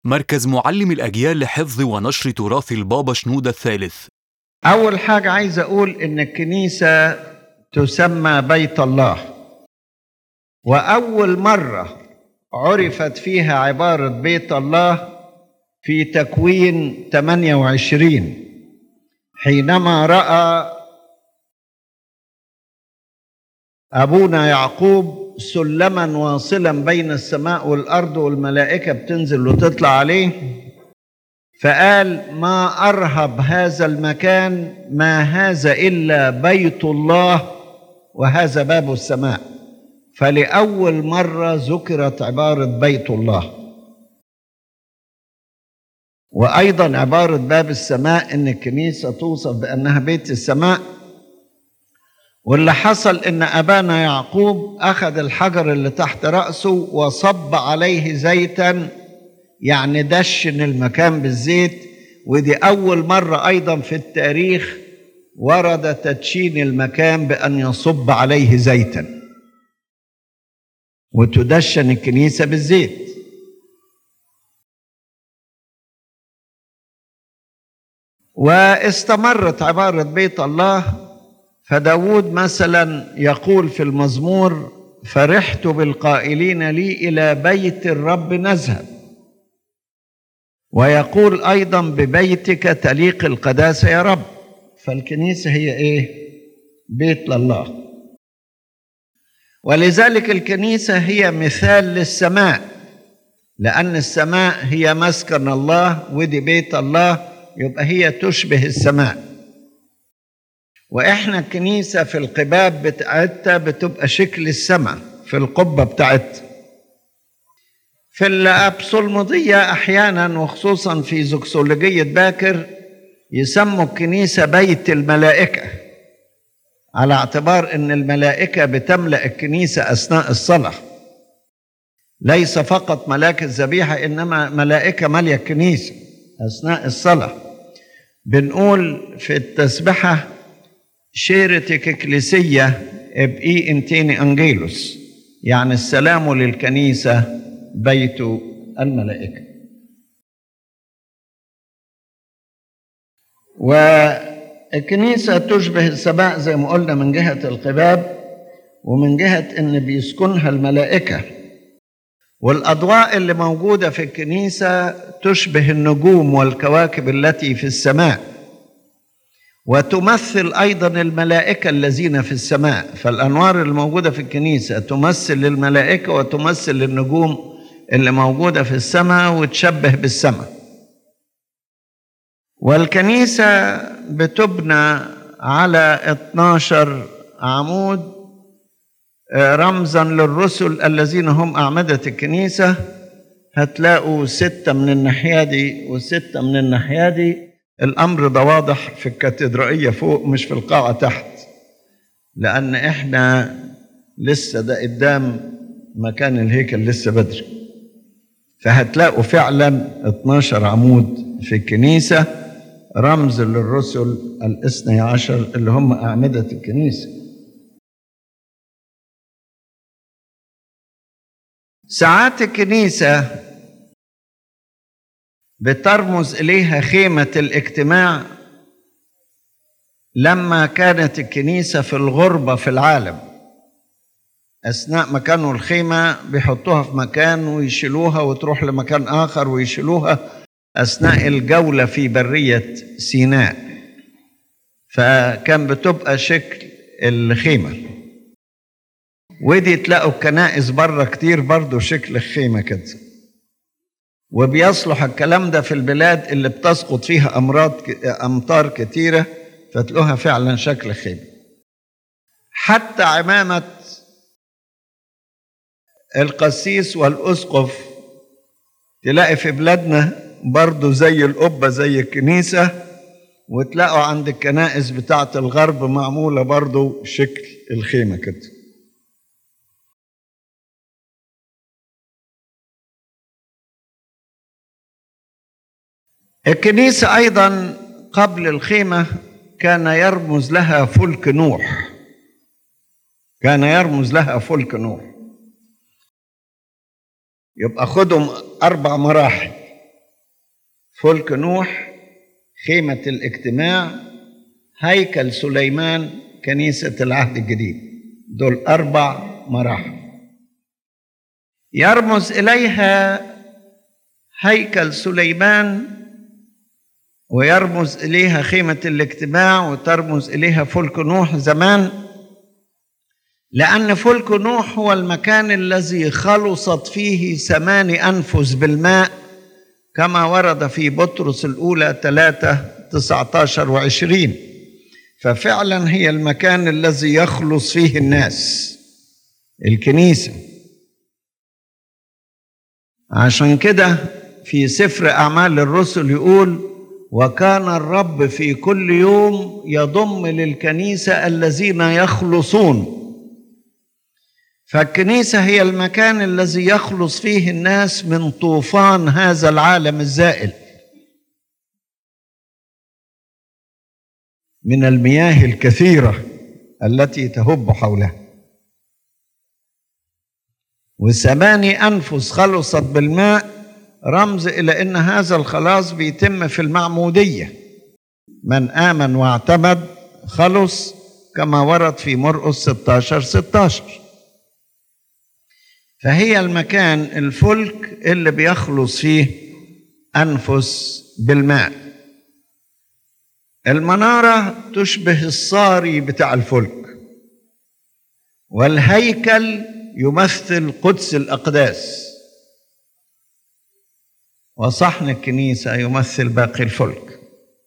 مركز معلم الأجيال لحفظ ونشر تراث البابا شنودة الثالث أول حاجة عايز أقول إن الكنيسة تسمى بيت الله وأول مرة عرفت فيها عبارة بيت الله في تكوين 28 حينما رأى أبونا يعقوب سلما واصلا بين السماء والأرض والملائكة بتنزل وتطلع عليه فقال ما أرهب هذا المكان ما هذا إلا بيت الله وهذا باب السماء فلأول مرة ذكرت عبارة بيت الله وأيضا عبارة باب السماء إن الكنيسة توصف بأنها بيت السماء واللي حصل إن أبانا يعقوب أخذ الحجر اللي تحت رأسه وصب عليه زيتا يعني دشن المكان بالزيت ودي أول مرة أيضا في التاريخ ورد تدشين المكان بأن يصب عليه زيتا وتدشن الكنيسة بالزيت واستمرت عبارة بيت الله فداود مثلا يقول في المزمور فرحت بالقائلين لي إلى بيت الرب نذهب ويقول أيضا ببيتك تليق القداسة يا رب فالكنيسة هي إيه بيت لله ولذلك الكنيسة هي مثال للسماء لأن السماء هي مسكن الله ودي بيت الله يبقى هي تشبه السماء واحنا الكنيسه في القباب بتاعتها بتبقى شكل السماء في القبه بتاعتها في الابصلمضيه احيانا وخصوصا في زوكسولوجيه باكر يسموا الكنيسه بيت الملائكه على اعتبار ان الملائكه بتملا الكنيسه اثناء الصلاه ليس فقط ملاك الذبيحه انما ملائكه ماليه الكنيسه اثناء الصلاه بنقول في التسبحه شيرتك اكليسيه ابقي انتيني انجيلوس يعني السلام للكنيسه بيت الملائكه والكنيسه تشبه السماء زي ما قلنا من جهه القباب ومن جهه ان بيسكنها الملائكه والاضواء اللي موجوده في الكنيسه تشبه النجوم والكواكب التي في السماء وتمثل ايضا الملائكه الذين في السماء فالانوار الموجوده في الكنيسه تمثل الملائكه وتمثل النجوم اللي موجوده في السماء وتشبه بالسماء والكنيسه بتبنى على 12 عمود رمزا للرسل الذين هم اعمده الكنيسه هتلاقوا سته من الناحيه دي وسته من الناحيه دي الامر ده واضح في الكاتدرائيه فوق مش في القاعه تحت لان احنا لسه ده قدام مكان الهيكل لسه بدري فهتلاقوا فعلا 12 عمود في الكنيسه رمز للرسل الاثني عشر اللي هم اعمده الكنيسه ساعات الكنيسه بترمز اليها خيمه الاجتماع لما كانت الكنيسه في الغربه في العالم اثناء ما كانوا الخيمه بيحطوها في مكان ويشيلوها وتروح لمكان اخر ويشيلوها اثناء الجوله في بريه سيناء فكان بتبقى شكل الخيمه ودي تلاقوا الكنائس بره كتير برضو شكل الخيمه كده وبيصلح الكلام ده في البلاد اللي بتسقط فيها امراض امطار كتيره فتلاقوها فعلا شكل خيمه حتى عمامه القسيس والاسقف تلاقي في بلادنا برضو زي القبه زي الكنيسه وتلاقوا عند الكنائس بتاعه الغرب معموله برضو شكل الخيمه كده الكنيسة أيضا قبل الخيمة كان يرمز لها فلك نوح كان يرمز لها فلك نوح يبقى خدهم أربع مراحل فلك نوح خيمة الاجتماع هيكل سليمان كنيسة العهد الجديد دول أربع مراحل يرمز إليها هيكل سليمان ويرمز إليها خيمة الاجتماع وترمز إليها فلك نوح زمان لأن فلك نوح هو المكان الذي خلصت فيه ثمان أنفس بالماء كما ورد في بطرس الأولى ثلاثة تسعة عشر وعشرين ففعلا هي المكان الذي يخلص فيه الناس الكنيسة عشان كده في سفر أعمال الرسل يقول وكان الرب في كل يوم يضم للكنيسة الذين يخلصون فالكنيسة هي المكان الذي يخلص فيه الناس من طوفان هذا العالم الزائل من المياه الكثيرة التي تهب حولها وثماني أنفس خلصت بالماء رمز إلى أن هذا الخلاص بيتم في المعمودية من آمن واعتمد خلص كما ورد في مرقس 16 16 فهي المكان الفلك اللي بيخلص فيه أنفس بالماء المنارة تشبه الصاري بتاع الفلك والهيكل يمثل قدس الأقداس وصحن الكنيسة يمثل باقي الفلك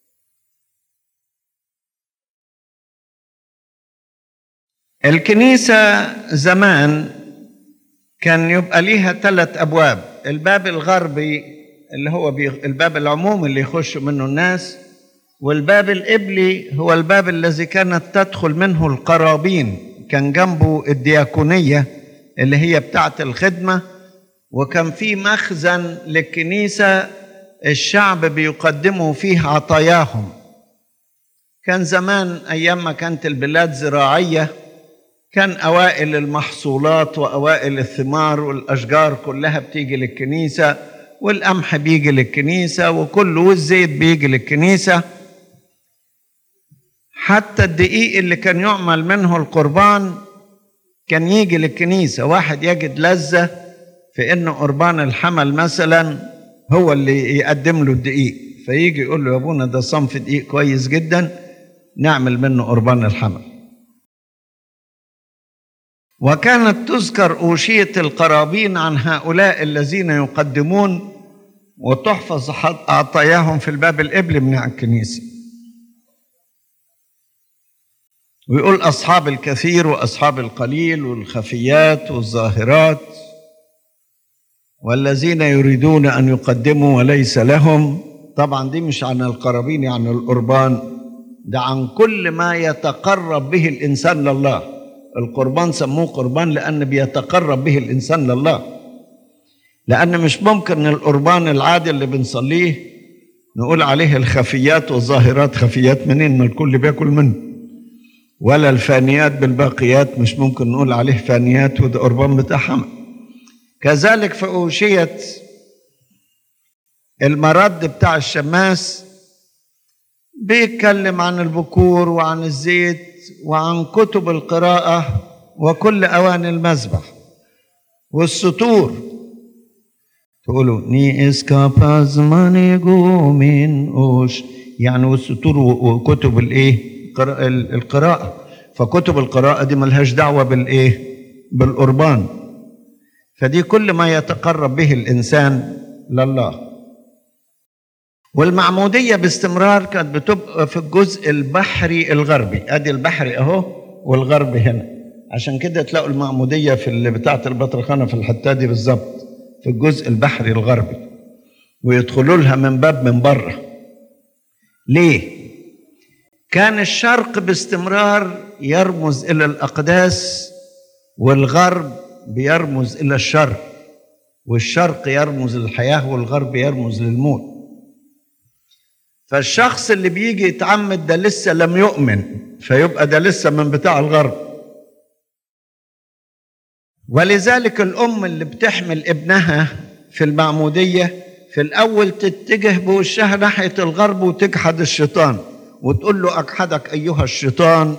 الكنيسة زمان كان يبقى ليها ثلاث أبواب الباب الغربي اللي هو بي الباب العمومي اللي يخش منه الناس والباب الإبلي هو الباب الذي كانت تدخل منه القرابين كان جنبه الدياكونية اللي هي بتاعة الخدمة وكان في مخزن للكنيسة الشعب بيقدموا فيه عطاياهم كان زمان أيام ما كانت البلاد زراعية كان أوائل المحصولات وأوائل الثمار والأشجار كلها بتيجي للكنيسة والقمح بيجي للكنيسة وكله والزيت بيجي للكنيسة حتى الدقيق اللي كان يعمل منه القربان كان يجي للكنيسة واحد يجد لذة في إن قربان الحمل مثلا هو اللي يقدم له الدقيق فيجي يقول له يا ابونا ده صنف دقيق كويس جدا نعمل منه قربان الحمل وكانت تذكر أوشية القرابين عن هؤلاء الذين يقدمون وتحفظ عطاياهم في الباب الإبلي من الكنيسة ويقول أصحاب الكثير وأصحاب القليل والخفيات والظاهرات والذين يريدون أن يقدموا وليس لهم طبعا دي مش عن القرابين عن القربان ده عن كل ما يتقرب به الإنسان لله القربان سموه قربان لأن بيتقرب به الإنسان لله لأن مش ممكن القربان العادي اللي بنصليه نقول عليه الخفيات والظاهرات خفيات منين ما الكل بياكل منه ولا الفانيات بالباقيات مش ممكن نقول عليه فانيات وده قربان بتاع حمل كذلك في أوشية المرد بتاع الشماس بيتكلم عن البكور وعن الزيت وعن كتب القراءة وكل أواني المذبح والسطور تقولوا ني اسكاباز مانيجو من اوش يعني والسطور وكتب الايه القراءة فكتب القراءة دي ملهاش دعوة بالايه بالقربان فدي كل ما يتقرب به الإنسان لله والمعمودية باستمرار كانت بتبقى في الجزء البحري الغربي ادي البحري اهو والغربي هنا عشان كده تلاقوا المعمودية في اللي بتاعة البطرخانة في الحتة دي بالظبط في الجزء البحري الغربي ويدخلوا لها من باب من بره ليه كان الشرق باستمرار يرمز الى الاقداس والغرب بيرمز الى الشر والشرق يرمز للحياه والغرب يرمز للموت فالشخص اللي بيجي يتعمد ده لسه لم يؤمن فيبقى ده لسه من بتاع الغرب ولذلك الام اللي بتحمل ابنها في المعموديه في الأول تتجه بوشها ناحية الغرب وتجحد الشيطان وتقول له أجحدك أيها الشيطان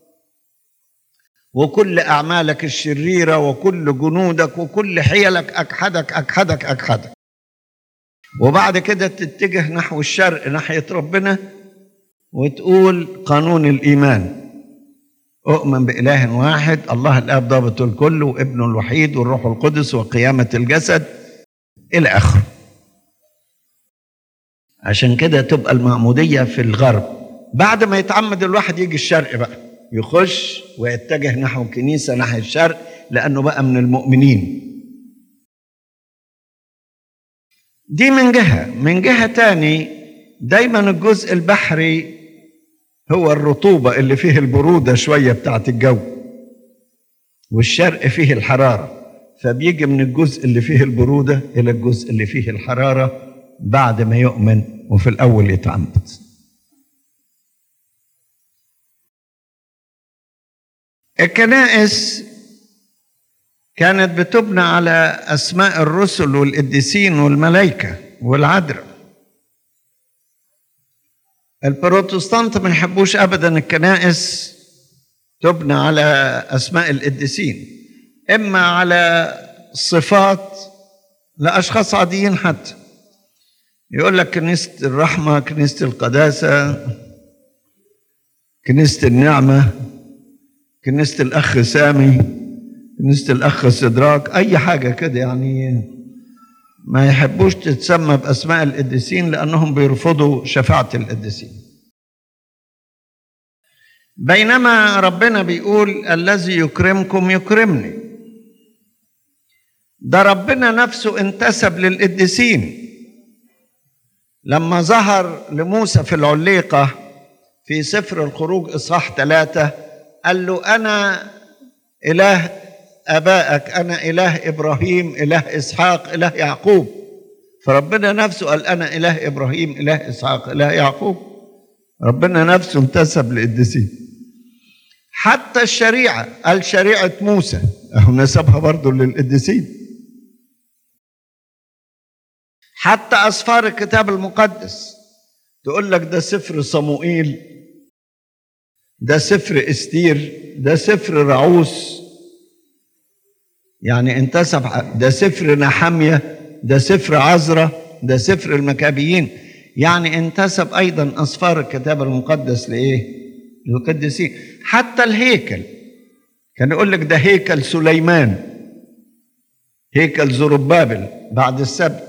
وكل أعمالك الشريرة وكل جنودك وكل حيلك أجحدك أجحدك أجحدك وبعد كده تتجه نحو الشرق ناحية ربنا وتقول قانون الإيمان أؤمن بإله واحد الله الآب ضابط الكل وابنه الوحيد والروح القدس وقيامة الجسد إلى آخره عشان كده تبقى المعمودية في الغرب بعد ما يتعمد الواحد يجي الشرق بقى يخش ويتجه نحو الكنيسة ناحية الشرق لأنه بقى من المؤمنين دي من جهة من جهة تاني دايما الجزء البحري هو الرطوبة اللي فيه البرودة شوية بتاعت الجو والشرق فيه الحرارة فبيجي من الجزء اللي فيه البرودة إلى الجزء اللي فيه الحرارة بعد ما يؤمن وفي الأول يتعمد الكنائس كانت بتبنى على أسماء الرسل والقديسين والملائكة والعذراء البروتستانت ما يحبوش ابدا الكنائس تبنى على اسماء القديسين اما على صفات لاشخاص عاديين حتى يقول لك كنيسه الرحمه كنيسه القداسه كنيسه النعمه كنيسه الاخ سامي كنيسه الاخ سدراك اي حاجه كده يعني ما يحبوش تتسمى بأسماء القديسين لأنهم بيرفضوا شفاعة القديسين بينما ربنا بيقول الذي يكرمكم يكرمني ده ربنا نفسه انتسب للقديسين لما ظهر لموسى في العليقة في سفر الخروج إصحاح ثلاثة قال له أنا إله ابائك انا اله ابراهيم اله اسحاق اله يعقوب فربنا نفسه قال انا اله ابراهيم اله اسحاق اله يعقوب ربنا نفسه انتسب للقديسين حتى الشريعه قال شريعه موسى اهو نسبها برضه للقديسين حتى اسفار الكتاب المقدس تقول لك ده سفر صموئيل ده سفر استير ده سفر رعوس يعني انتسب ده سفر نحمية ده سفر عزرة ده سفر المكابيين يعني انتسب أيضا أسفار الكتاب المقدس لإيه؟ للقديسين حتى الهيكل كان يقول لك ده هيكل سليمان هيكل زربابل بعد السبت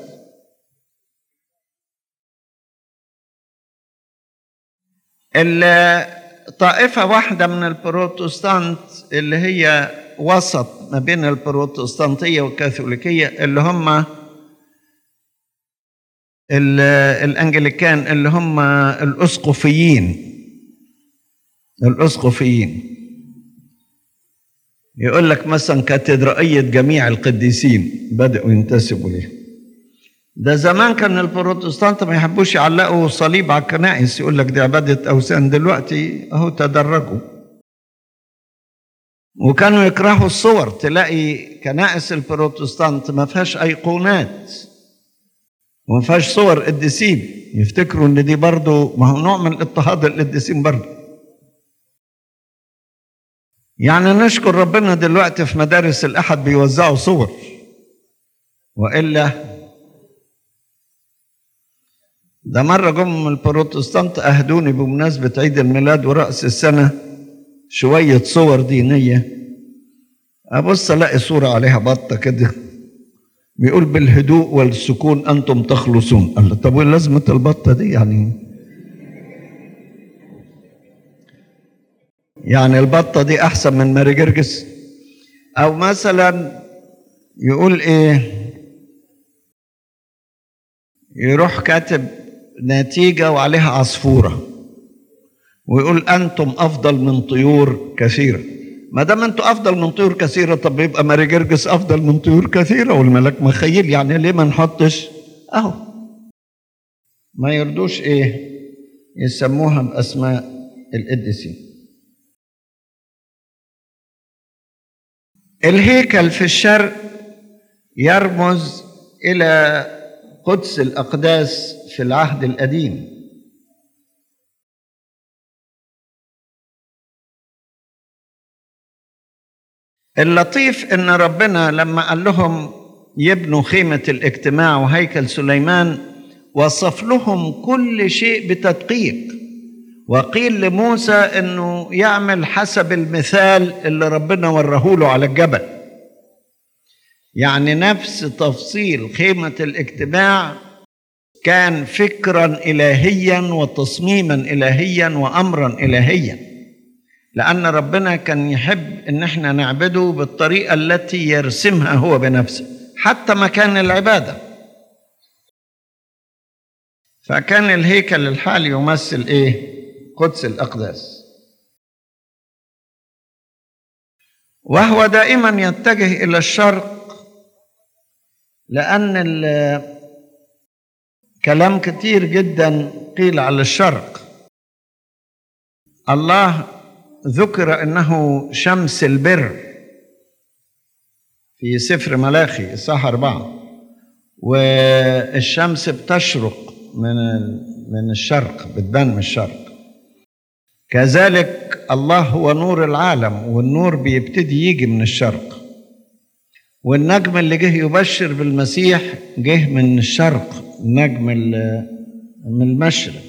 طائفة واحدة من البروتستانت اللي هي وسط ما بين البروتستانتية والكاثوليكية اللي هم الأنجليكان اللي هم الأسقفيين الأسقفيين يقول لك مثلا كاتدرائية جميع القديسين بدأوا ينتسبوا ليه ده زمان كان البروتستانت ما يحبوش يعلقوا صليب على الكنائس يقول لك دي عبادة أوثان دلوقتي أهو تدرجوا وكانوا يكرهوا الصور تلاقي كنائس البروتستانت ما فيهاش أيقونات وما فيهاش صور قديسين يفتكروا ان دي برضه ما هو نوع من اضطهاد القديسين برضه يعني نشكر ربنا دلوقتي في مدارس الأحد بيوزعوا صور وإلا ده مرة جم البروتستانت أهدوني بمناسبة عيد الميلاد ورأس السنة شوية صور دينية أبص ألاقي صورة عليها بطة كده بيقول بالهدوء والسكون أنتم تخلصون قال له طب وين لازمة البطة دي يعني يعني البطة دي أحسن من ماري جرجس أو مثلا يقول إيه يروح كاتب نتيجة وعليها عصفورة ويقول أنتم أفضل من طيور كثيرة ما دام أنتم أفضل من طيور كثيرة طب يبقى ماري جرجس أفضل من طيور كثيرة والملاك مخيل يعني ليه ما نحطش أهو ما يرضوش إيه يسموها بأسماء القديسين الهيكل في الشرق يرمز إلى قدس الأقداس في العهد القديم اللطيف ان ربنا لما قال لهم يبنوا خيمه الاجتماع وهيكل سليمان وصف لهم كل شيء بتدقيق وقيل لموسى انه يعمل حسب المثال اللي ربنا وراه له على الجبل يعني نفس تفصيل خيمه الاجتماع كان فكرا الهيا وتصميما الهيا وامرا الهيا لأن ربنا كان يحب إن احنا نعبده بالطريقة التي يرسمها هو بنفسه حتى مكان العبادة فكان الهيكل الحالي يمثل إيه؟ قدس الأقداس وهو دائما يتجه إلى الشرق لأن كلام كتير جدا قيل على الشرق الله ذكر انه شمس البر في سفر ملاخي اصحاح اربعه والشمس بتشرق من من الشرق بتبان من الشرق كذلك الله هو نور العالم والنور بيبتدي يجي من الشرق والنجم اللي جه يبشر بالمسيح جه من الشرق نجم من المشرق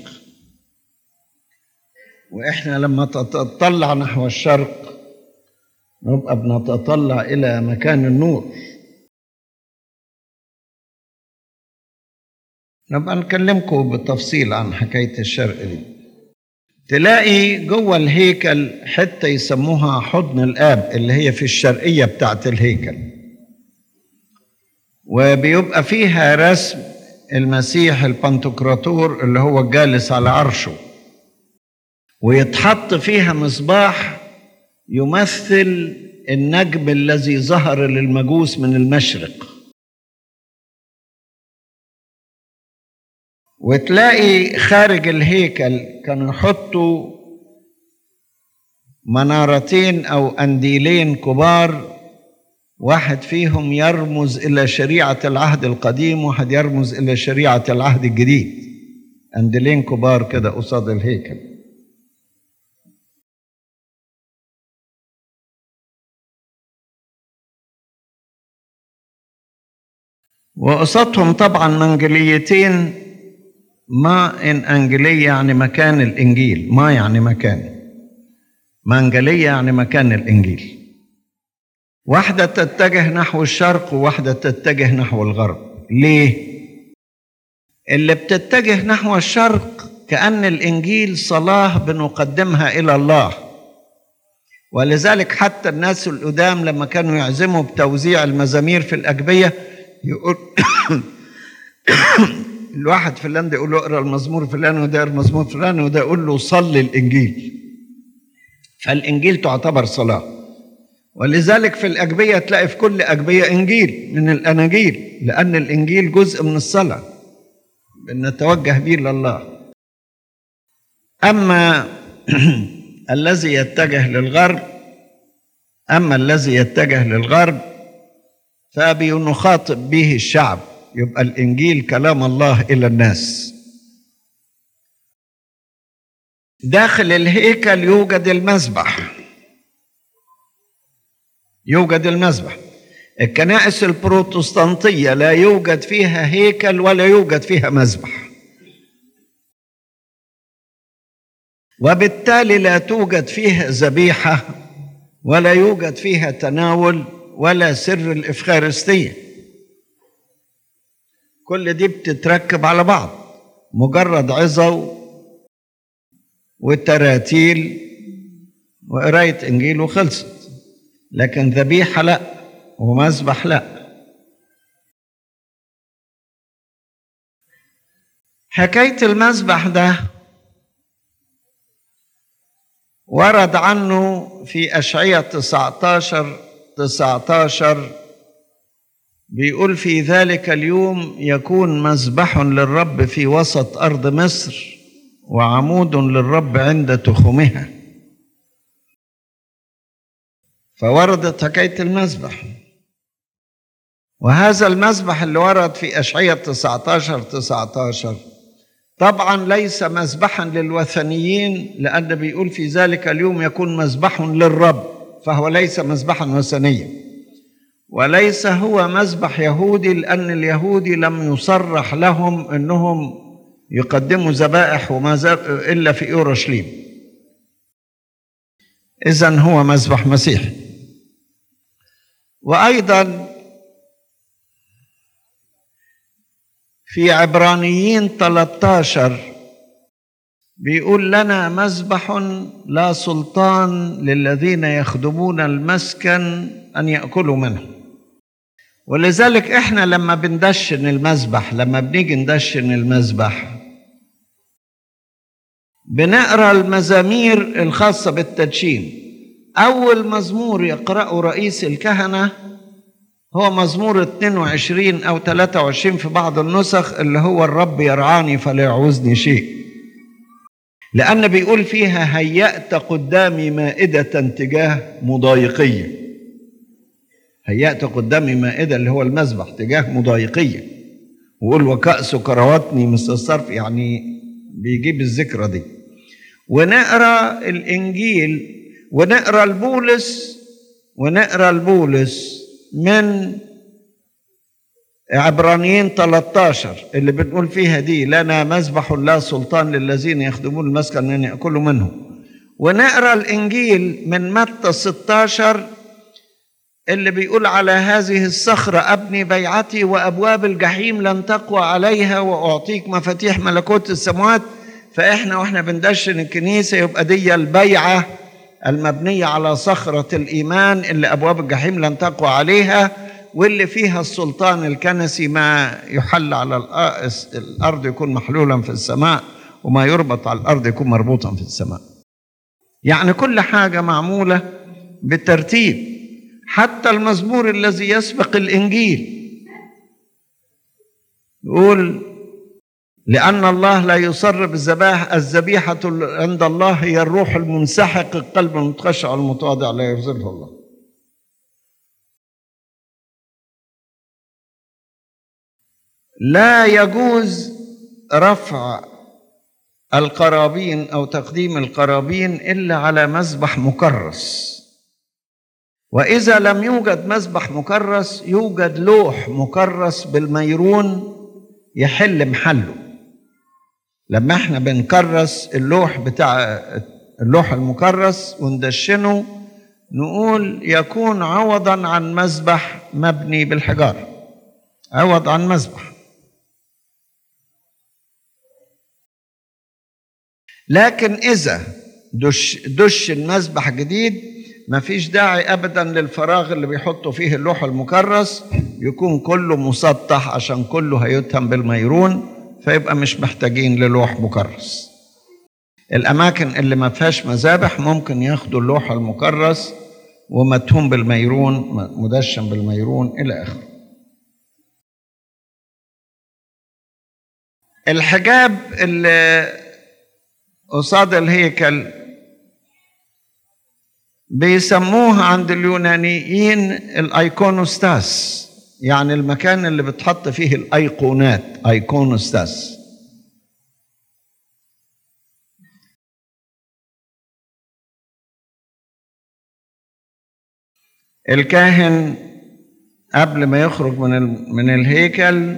واحنا لما تتطلع نحو الشرق نبقى بنتطلع الى مكان النور نبقى نكلمكم بالتفصيل عن حكايه الشرق دي تلاقي جوه الهيكل حته يسموها حضن الاب اللي هي في الشرقيه بتاعت الهيكل وبيبقى فيها رسم المسيح البنتقراطور اللي هو الجالس على عرشه ويتحط فيها مصباح يمثل النجم الذي ظهر للمجوس من المشرق وتلاقي خارج الهيكل كانوا يحطوا منارتين او انديلين كبار واحد فيهم يرمز الى شريعه العهد القديم واحد يرمز الى شريعه العهد الجديد انديلين كبار كده قصاد الهيكل وقصادهم طبعا منجليتين ما إن أنجلية يعني مكان الإنجيل ما يعني مكان منجلية يعني مكان الإنجيل واحدة تتجه نحو الشرق وواحدة تتجه نحو الغرب ليه؟ اللي بتتجه نحو الشرق كأن الإنجيل صلاة بنقدمها إلى الله ولذلك حتى الناس القدام لما كانوا يعزموا بتوزيع المزامير في الأجبية يقول الواحد فلان ده يقول له اقرا المزمور فلان وده يقرا المزمور فلان وده يقول له صلي الانجيل فالانجيل تعتبر صلاه ولذلك في الاجبيه تلاقي في كل اجبيه انجيل من الاناجيل لان الانجيل جزء من الصلاه بنتوجه به لله اما الذي يتجه للغرب اما الذي يتجه للغرب فبنخاطب به الشعب يبقى الانجيل كلام الله الى الناس داخل الهيكل يوجد المذبح يوجد المذبح الكنائس البروتستانتيه لا يوجد فيها هيكل ولا يوجد فيها مذبح وبالتالي لا توجد فيها ذبيحه ولا يوجد فيها تناول ولا سر الإفخارستية كل دي بتتركب على بعض مجرد عظة وتراتيل وقراية إنجيل وخلصت لكن ذبيحة لا ومذبح لا حكاية المذبح ده ورد عنه في أشعية 19 19 بيقول في ذلك اليوم يكون مذبح للرب في وسط أرض مصر وعمود للرب عند تخمها فوردت حكاية المذبح وهذا المذبح اللي ورد في أشعية 19 19 طبعا ليس مذبحا للوثنيين لأن بيقول في ذلك اليوم يكون مذبح للرب فهو ليس مذبحا وثنيا وليس هو مذبح يهودي لأن اليهودي لم يصرح لهم أنهم يقدموا ذبائح وما إلا في أورشليم إذا هو مذبح مسيحي وأيضا في عبرانيين 13 بيقول لنا مذبح لا سلطان للذين يخدمون المسكن أن يأكلوا منه ولذلك احنا لما بندشن المذبح لما بنيجي ندشن المذبح بنقرا المزامير الخاصة بالتدشين أول مزمور يقرأه رئيس الكهنة هو مزمور 22 أو 23 في بعض النسخ اللي هو الرب يرعاني فلا يعوزني شيء لأن بيقول فيها هيأت قدامي مائدة تجاه مضايقية هيأت قدامي مائدة اللي هو المذبح تجاه مضايقية ويقول وكأس كرواتني مثل الصرف يعني بيجيب الذكرى دي ونقرا الإنجيل ونقرا البولس ونقرا البولس من عبرانيين 13 اللي بنقول فيها دي لنا مذبح لا سلطان للذين يخدمون المسكن ان ياكلوا منه ونقرا الانجيل من متى 16 اللي بيقول على هذه الصخرة أبني بيعتي وأبواب الجحيم لن تقوى عليها وأعطيك مفاتيح ملكوت السماوات فإحنا وإحنا بندشن الكنيسة يبقى دي البيعة المبنية على صخرة الإيمان اللي أبواب الجحيم لن تقوى عليها واللي فيها السلطان الكنسي ما يحل على الأرض يكون محلولا في السماء وما يربط على الأرض يكون مربوطا في السماء يعني كل حاجة معمولة بالترتيب حتى المزمور الذي يسبق الإنجيل يقول لأن الله لا يصر بالذبائح الذبيحة عند الله هي الروح المنسحق القلب المتخشع المتواضع لا يرزقه الله لا يجوز رفع القرابين أو تقديم القرابين إلا على مذبح مكرس وإذا لم يوجد مذبح مكرس يوجد لوح مكرس بالميرون يحل محله لما احنا بنكرس اللوح بتاع اللوح المكرس وندشنه نقول يكون عوضا عن مذبح مبني بالحجارة عوض عن مذبح لكن إذا دش دش المذبح جديد ما فيش داعي أبدا للفراغ اللي بيحطوا فيه اللوح المكرس يكون كله مسطح عشان كله هيتهم بالميرون فيبقى مش محتاجين للوح مكرس الأماكن اللي ما فيهاش مذابح ممكن ياخدوا اللوح المكرس ومتهوم بالميرون مدشن بالميرون إلى آخره الحجاب اللي قصاد الهيكل بيسموه عند اليونانيين الايكونوستاس يعني المكان اللي بتحط فيه الايقونات ايكونوستاس الكاهن قبل ما يخرج من من الهيكل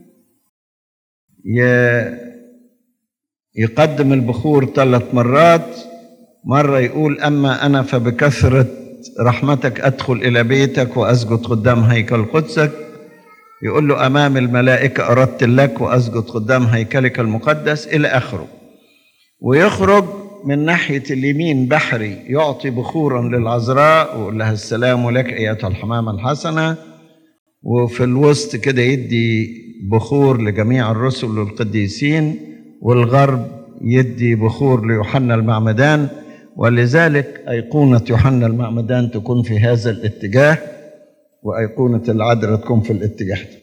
يقدم البخور ثلاث مرات مرة يقول أما أنا فبكثرة رحمتك أدخل إلى بيتك وأسجد قدام هيكل قدسك يقول له أمام الملائكة أردت لك وأسجد قدام هيكلك المقدس إلى آخره ويخرج من ناحية اليمين بحري يعطي بخورا للعذراء ويقول لها السلام لك أيتها الحمامة الحسنة وفي الوسط كده يدي بخور لجميع الرسل والقديسين والغرب يدي بخور ليوحنا المعمدان ولذلك أيقونة يوحنا المعمدان تكون في هذا الاتجاه وأيقونة العذراء تكون في الاتجاه ده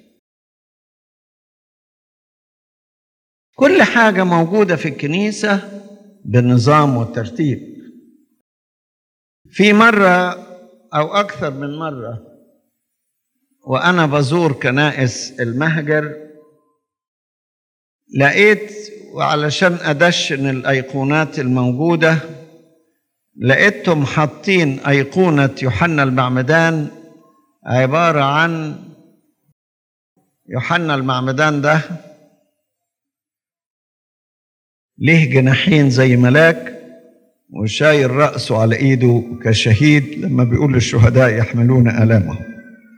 كل حاجة موجودة في الكنيسة بنظام وترتيب في مرة أو أكثر من مرة وأنا بزور كنائس المهجر لقيت وعلشان أدشن الأيقونات الموجودة لقيتهم حاطين أيقونة يوحنا المعمدان عبارة عن يوحنا المعمدان ده ليه جناحين زي ملاك وشايل رأسه على إيده كشهيد لما بيقول للشهداء يحملون آلامهم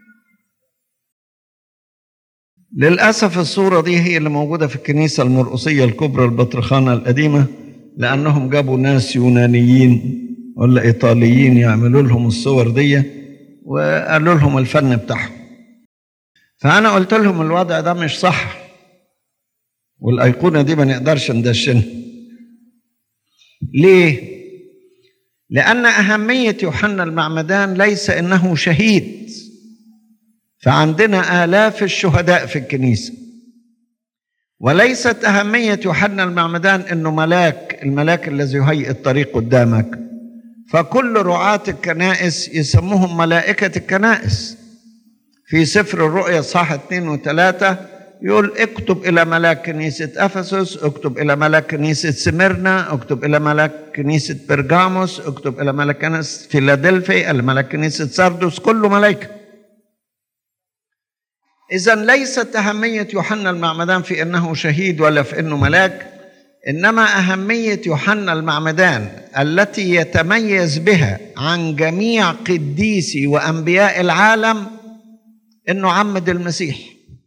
للأسف الصورة دي هي اللي موجودة في الكنيسة المرقصية الكبرى البطرخانة القديمة لأنهم جابوا ناس يونانيين ولا إيطاليين يعملوا لهم الصور دي وقالوا لهم الفن بتاعهم فأنا قلت لهم الوضع ده مش صح والأيقونة دي ما نقدرش ندشنها ليه؟ لأن أهمية يوحنا المعمدان ليس إنه شهيد فعندنا آلاف الشهداء في الكنيسة وليست أهمية يوحنا المعمدان إنه ملاك الملاك الذي يهيئ الطريق قدامك فكل رعاة الكنائس يسموهم ملائكة الكنائس في سفر الرؤيا صح اثنين وثلاثة يقول اكتب إلى ملاك كنيسة أفسس اكتب إلى ملاك كنيسة سمرنا اكتب إلى ملاك كنيسة برجاموس اكتب إلى ملاك كنيسة فيلادلفيا إلى ملاك كنيسة ساردوس كله ملائكة إذا ليست أهمية يوحنا المعمدان في أنه شهيد ولا في أنه ملاك إنما أهمية يوحنا المعمدان التي يتميز بها عن جميع قديسي وأنبياء العالم أنه عمد المسيح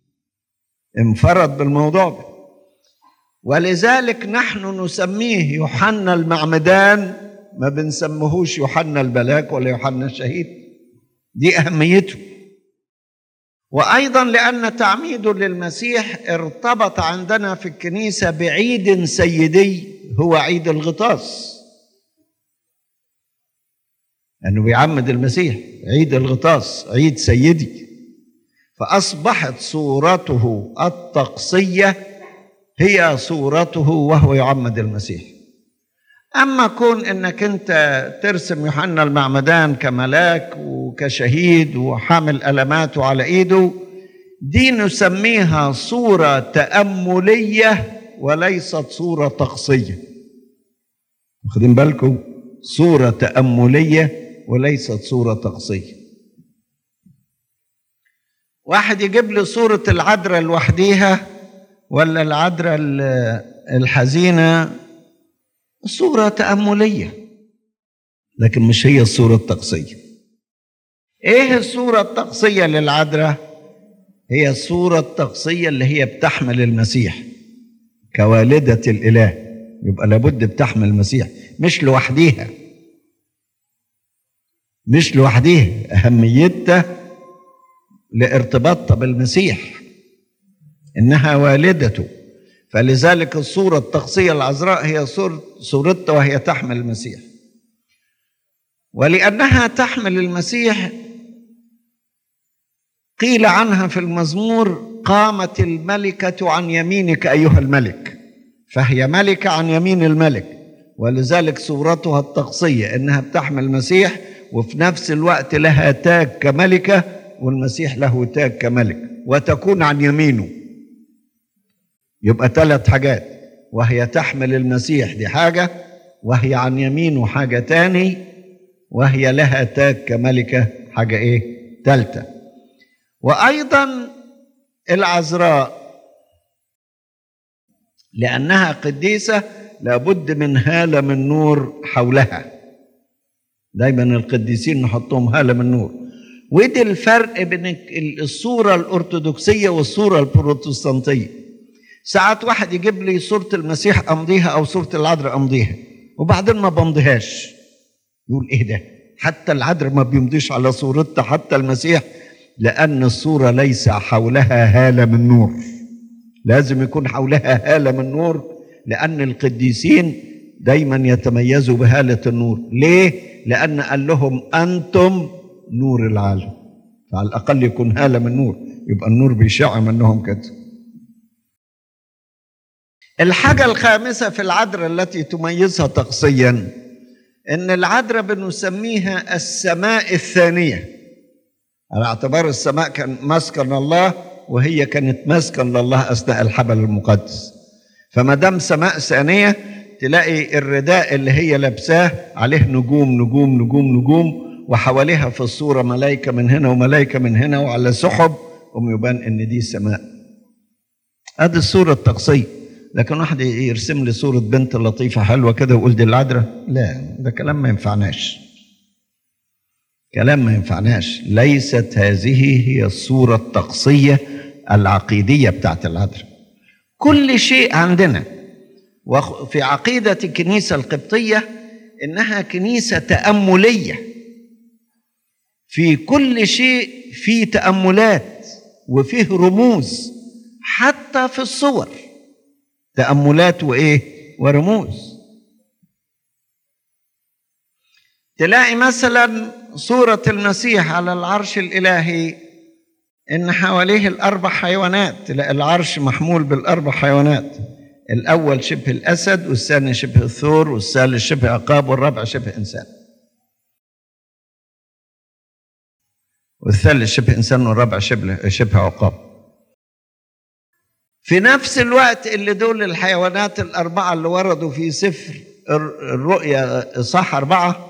انفرد بالموضوع ده ولذلك نحن نسميه يوحنا المعمدان ما بنسميهوش يوحنا الملاك ولا يوحنا الشهيد دي أهميته وايضا لان تعميده للمسيح ارتبط عندنا في الكنيسه بعيد سيدي هو عيد الغطاس لانه بيعمد المسيح عيد الغطاس عيد سيدي فاصبحت صورته الطقسيه هي صورته وهو يعمد المسيح اما كون انك انت ترسم يوحنا المعمدان كملاك وكشهيد وحامل ألماته على ايده دي نسميها صورة تأملية وليست صورة طقسية واخدين بالكم صورة تأملية وليست صورة طقسية واحد يجيب لي صورة العذراء لوحديها ولا العذراء الحزينة صورة تأملية لكن مش هي الصورة الطقسية ايه الصورة الطقسية للعذراء هي الصورة الطقسية اللي هي بتحمل المسيح كوالدة الإله يبقى لابد بتحمل المسيح مش لوحديها مش لوحديها أهميتها لارتباطها بالمسيح إنها والدته فلذلك الصورة الطقسية العذراء هي صورتها وهي تحمل المسيح ولأنها تحمل المسيح قيل عنها في المزمور قامت الملكة عن يمينك أيها الملك فهي ملكة عن يمين الملك ولذلك صورتها الطقسية إنها بتحمل المسيح وفي نفس الوقت لها تاج كملكة والمسيح له تاج كملك وتكون عن يمينه يبقى ثلاث حاجات وهي تحمل المسيح دي حاجة وهي عن يمينه حاجة تاني وهي لها تاج كملكة حاجة ايه تالتة وأيضا العذراء لأنها قديسة لابد من هالة من نور حولها دايما القديسين نحطهم هالة من نور ودي الفرق بين الصورة الأرثوذكسية والصورة البروتستانتية ساعات واحد يجيب لي صورة المسيح أمضيها أو صورة العذراء أمضيها وبعدين ما بمضيهاش يقول إيه ده حتى العذراء ما بيمضيش على صورتها حتى المسيح لأن الصورة ليس حولها هالة من نور لازم يكون حولها هالة من نور لأن القديسين دايما يتميزوا بهالة النور ليه؟ لأن قال لهم أنتم نور العالم فعلى الأقل يكون هالة من نور يبقى النور بيشع منهم كده الحاجة الخامسة في العذراء التي تميزها طقسيا إن العذراء بنسميها السماء الثانية على اعتبار السماء كان مسكن الله وهي كانت مسكن لله اثناء الحبل المقدس فما دام سماء ثانيه تلاقي الرداء اللي هي لابساه عليه نجوم نجوم نجوم نجوم وحواليها في الصوره ملائكه من هنا وملائكه من هنا وعلى سحب قوم يبان ان دي سماء ادي الصوره الطقسيه لكن واحد يرسم لي صوره بنت لطيفه حلوه كده ويقول دي العذراء لا ده كلام ما ينفعناش كلام ما ينفعناش ليست هذه هي الصورة الطقسية العقيدية بتاعت العذراء كل شيء عندنا وفي عقيدة الكنيسة القبطية إنها كنيسة تأملية في كل شيء في تأملات وفيه رموز حتى في الصور تأملات وإيه ورموز تلاقي مثلا صورة المسيح على العرش الإلهي إن حواليه الأربع حيوانات تلاقي العرش محمول بالأربع حيوانات الأول شبه الأسد والثاني شبه الثور والثالث شبه عقاب والرابع شبه إنسان والثالث شبه إنسان والرابع شبه شبه عقاب في نفس الوقت اللي دول الحيوانات الأربعة اللي وردوا في سفر الرؤيا إصحاح أربعة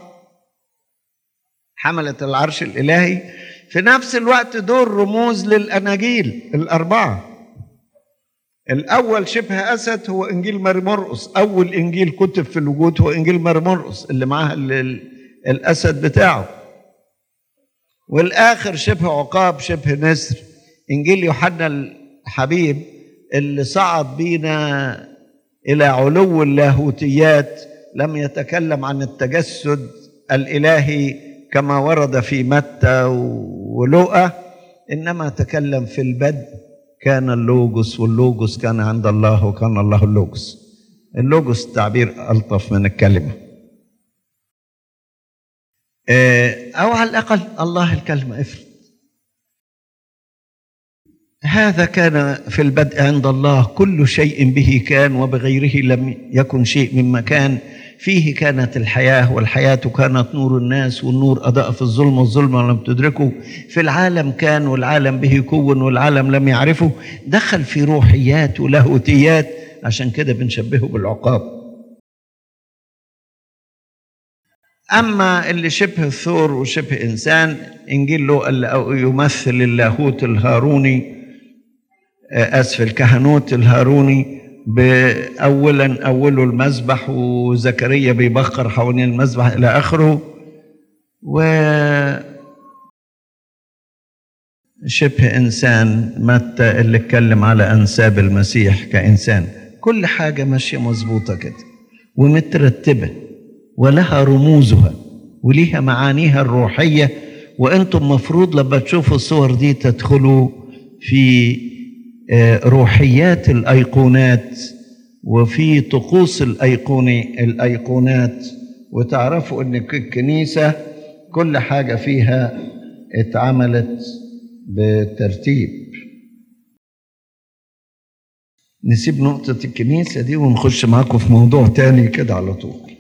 حملة العرش الإلهي في نفس الوقت دول رموز للأناجيل الأربعة الأول شبه أسد هو إنجيل ماري مرقس أول إنجيل كتب في الوجود هو إنجيل ماري مرقس اللي معاه الأسد بتاعه والآخر شبه عقاب شبه نسر إنجيل يوحنا الحبيب اللي صعد بينا إلى علو اللاهوتيات لم يتكلم عن التجسد الإلهي كما ورد في متى ولوقا انما تكلم في البدء كان اللوجوس واللوجوس كان عند الله وكان الله اللوجوس اللوجوس تعبير الطف من الكلمه او على الاقل الله الكلمه افرض هذا كان في البدء عند الله كل شيء به كان وبغيره لم يكن شيء مما كان فيه كانت الحياة والحياة كانت نور الناس والنور أضاء في الظلم والظلم لم تدركه في العالم كان والعالم به كون والعالم لم يعرفه دخل في روحيات ولاهوتيات عشان كده بنشبهه بالعقاب أما اللي شبه الثور وشبه إنسان إنجيل لوقا اللي يمثل اللاهوت الهاروني آسف الكهنوت الهاروني اولا اوله المذبح وزكريا بيبخر حوالين المذبح الى اخره و شبه انسان متى اللي اتكلم على انساب المسيح كانسان كل حاجه ماشيه مظبوطه كده ومترتبه ولها رموزها وليها معانيها الروحيه وانتم مفروض لما تشوفوا الصور دي تدخلوا في روحيات الايقونات وفي طقوس الايقوني الايقونات وتعرفوا ان الكنيسه كل حاجه فيها اتعملت بترتيب نسيب نقطة الكنيسة دي ونخش معاكم في موضوع تاني كده على طول